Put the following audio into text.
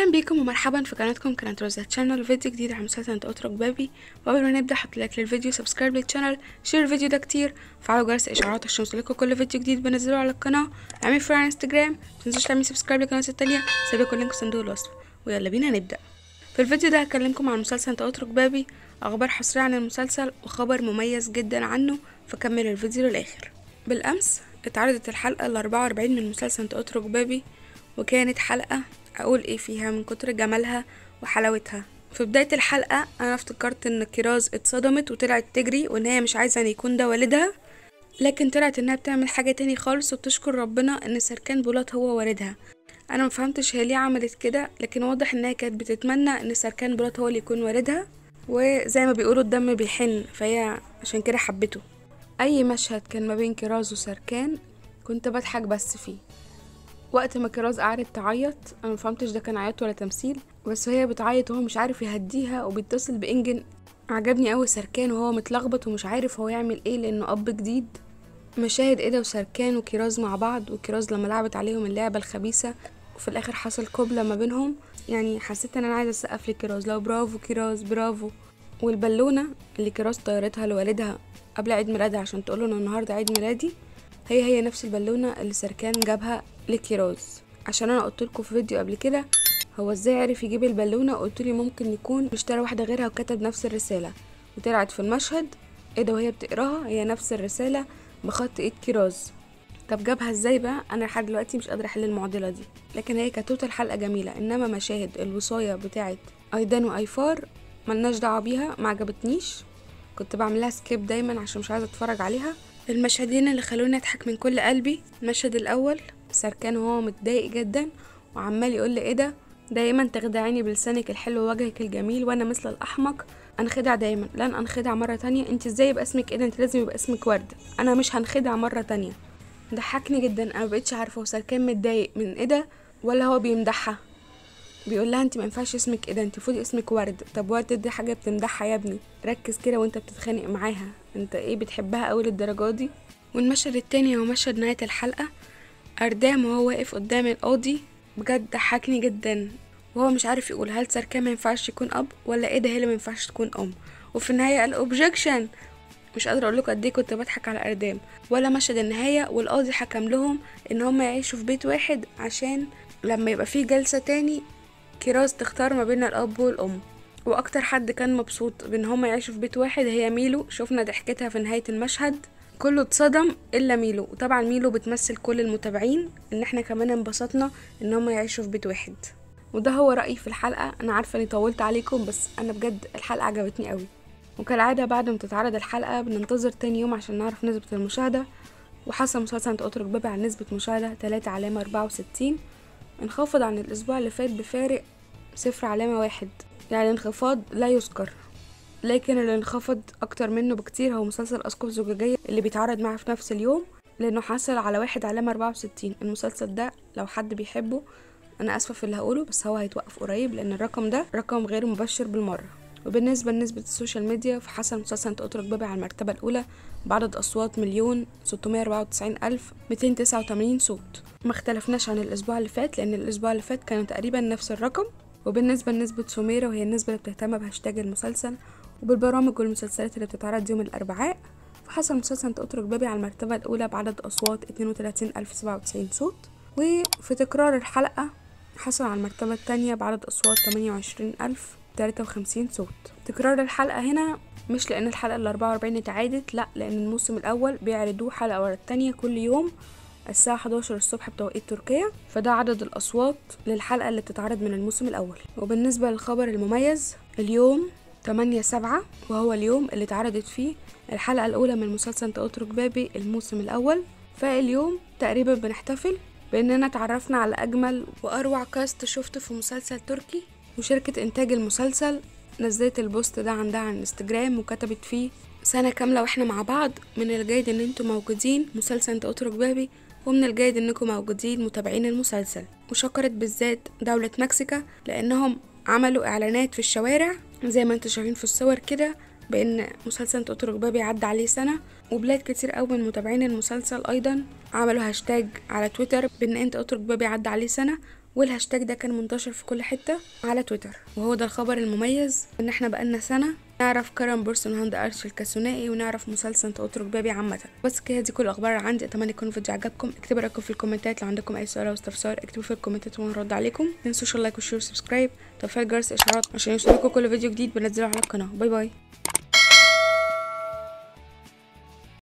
اهلا بيكم ومرحبا في قناتكم قناه روزا تشانل فيديو جديد عن مسلسل انت اترك بابي وقبل ما نبدا حط لايك للفيديو سبسكرايب للشانل شير الفيديو ده كتير فعلوا جرس الاشعارات عشان يوصلكوا كل فيديو جديد بنزله على القناه اعملي فولو على انستجرام متنسوش تعملي سبسكرايب للقناه التانية سيبلكوا اللينك في صندوق الوصف ويلا بينا نبدا في الفيديو ده هكلمكم عن مسلسل انت اترك بابي اخبار حصريه عن المسلسل وخبر مميز جدا عنه فكملوا الفيديو للاخر بالامس اتعرضت الحلقه ال 44 من مسلسل انت اترك بابي وكانت حلقه اقول ايه فيها من كتر جمالها وحلاوتها في بداية الحلقة أنا افتكرت إن كيراز اتصدمت وطلعت تجري وإن هي مش عايزة إن يكون ده والدها لكن طلعت إنها بتعمل حاجة تاني خالص وبتشكر ربنا إن سركان بولات هو والدها أنا مفهمتش هي ليه عملت كده لكن واضح إنها كانت بتتمنى إن سركان بولات هو اللي يكون والدها وزي ما بيقولوا الدم بيحن فهي عشان كده حبته أي مشهد كان ما بين كيراز وسركان كنت بضحك بس فيه وقت ما كراز قعدت تعيط انا مفهمتش ده كان عياط ولا تمثيل بس وهي بتعيط وهو مش عارف يهديها وبيتصل بانجن عجبني قوي سركان وهو متلخبط ومش عارف هو يعمل ايه لانه اب جديد مشاهد ايدا وسركان وكيراز مع بعض وكيراز لما لعبت عليهم اللعبه الخبيثه وفي الاخر حصل قبله ما بينهم يعني حسيت ان انا عايزه اسقف لكيراز لو برافو كيراز برافو والبالونه اللي كيراز طيرتها لوالدها قبل عيد ميلادها عشان تقوله ان النهارده عيد ميلادي هي هي نفس البالونه اللي سركان جابها لكيراز عشان انا قلت لكم في فيديو قبل كده هو ازاي عرف يجيب البالونه قلت لي ممكن يكون اشترى واحده غيرها وكتب نفس الرساله وطلعت في المشهد ايه ده وهي بتقراها هي نفس الرساله بخط ايد كيراز طب جابها ازاي بقى انا لحد دلوقتي مش قادره احل المعضله دي لكن هي كانت توتال حلقه جميله انما مشاهد الوصايه بتاعه ايدان وايفار ملناش دعوه بيها ما عجبتنيش كنت بعملها سكيب دايما عشان مش عايزه اتفرج عليها المشهدين اللي خلوني اضحك من كل قلبي المشهد الاول سركان وهو متضايق جدا وعمال يقول لي ايه ده دايما تخدعيني بلسانك الحلو ووجهك الجميل وانا مثل الاحمق انخدع دايما لن انخدع مره تانية انت ازاي يبقى اسمك ايه ده انت لازم يبقى اسمك ورد انا مش هنخدع مره تانية ضحكني جدا انا مبقتش عارفه هو سركان متضايق من ايه ده ولا هو بيمدحها بيقول لها انت ما ينفعش اسمك ايه ده انت المفروض اسمك ورد طب ورد دي حاجه بتمدحها يا ابني ركز كده وانت بتتخانق معاها انت ايه بتحبها قوي للدرجه دي والمشهد التاني هو مشهد نهايه الحلقه أردام وهو واقف قدام القاضي بجد ضحكني جدا وهو مش عارف يقول هل سركان ما ينفعش يكون أب ولا إيه ده هي اللي ما ينفعش تكون أم وفي النهاية قال objection مش قادرة أقول لكم قد إيه كنت بضحك على أردام ولا مشهد النهاية والقاضي حكم لهم إن هما يعيشوا في بيت واحد عشان لما يبقى في جلسة تاني كيراز تختار ما بين الأب والأم وأكتر حد كان مبسوط بإن هما يعيشوا في بيت واحد هي ميلو شفنا ضحكتها في نهاية المشهد كله اتصدم الا ميلو وطبعا ميلو بتمثل كل المتابعين ان احنا كمان انبسطنا ان هم يعيشوا في بيت واحد وده هو رايي في الحلقه انا عارفه اني طولت عليكم بس انا بجد الحلقه عجبتني قوي وكالعاده بعد ما تتعرض الحلقه بننتظر تاني يوم عشان نعرف نسبه المشاهده وحصل مسلسل انت اترك بابي عن نسبه مشاهده 3 علامه 64 انخفض عن الاسبوع اللي فات بفارق صفر علامه واحد يعني انخفاض لا يذكر لكن اللي انخفض اكتر منه بكتير هو مسلسل اسقف زجاجية اللي بيتعرض معاه في نفس اليوم لانه حصل على واحد علامة اربعة وستين المسلسل ده لو حد بيحبه انا اسفة في اللي هقوله بس هو هيتوقف قريب لان الرقم ده رقم غير مبشر بالمرة وبالنسبة لنسبة السوشيال ميديا فحصل مسلسل انت اترك بابي على المرتبة الاولى بعدد اصوات مليون ستمية اربعة وتسعين الف ميتين تسعة وتمانين صوت ما اختلفناش عن الاسبوع اللي فات لان الاسبوع اللي فات كانوا تقريبا نفس الرقم وبالنسبة لنسبة سميرة وهي النسبة اللي بتهتم بهاشتاج المسلسل وبالبرامج والمسلسلات اللي بتتعرض يوم الأربعاء فحصل مسلسل أنت أترك بابي على المرتبة الأولى بعدد أصوات اتنين وتلاتين ألف سبعة وتسعين صوت وفي تكرار الحلقة حصل على المرتبة التانية بعدد أصوات تمانية وعشرين ألف تلاتة وخمسين صوت تكرار الحلقة هنا مش لأن الحلقة الأربعة وأربعين اتعادت لأ لأن الموسم الأول بيعرضوه حلقة ورا التانية كل يوم الساعة 11 الصبح بتوقيت تركيا فده عدد الأصوات للحلقة اللي بتتعرض من الموسم الأول وبالنسبة للخبر المميز اليوم 8 سبعة وهو اليوم اللي اتعرضت فيه الحلقة الأولى من مسلسل انت اترك بابي الموسم الأول فاليوم تقريبا بنحتفل بأننا اتعرفنا على أجمل وأروع كاست شفته في مسلسل تركي وشركة إنتاج المسلسل نزلت البوست ده عندها على الانستجرام وكتبت فيه سنة كاملة واحنا مع بعض من الجيد ان انتوا موجودين مسلسل انت اترك بابي ومن الجيد انكم موجودين متابعين المسلسل وشكرت بالذات دولة مكسيكا لانهم عملوا اعلانات في الشوارع زي ما انتوا شايفين في الصور كده بان مسلسل انت اترك بابي عدى عليه سنة وبلاد كتير قوي من متابعين المسلسل ايضا عملوا هاشتاج على تويتر بان انت اترك بابي عدى عليه سنة والهاشتاج ده كان منتشر في كل حتة على تويتر وهو ده الخبر المميز ان احنا بقالنا سنة نعرف كرم بورسون هاند ارش الكاسونائي ونعرف مسلسل انت اترك بابي عامة بس كده دي كل الاخبار اللي عندي اتمنى يكون الفيديو عجبكم اكتبوا رايكم في الكومنتات لو عندكم اي سؤال او استفسار اكتبوا في الكومنتات وانا هرد عليكم متنسوش اللايك والشير والسبسكرايب وتفعيل جرس الاشعارات عشان يوصلكوا كل فيديو جديد بنزله على القناة باي باي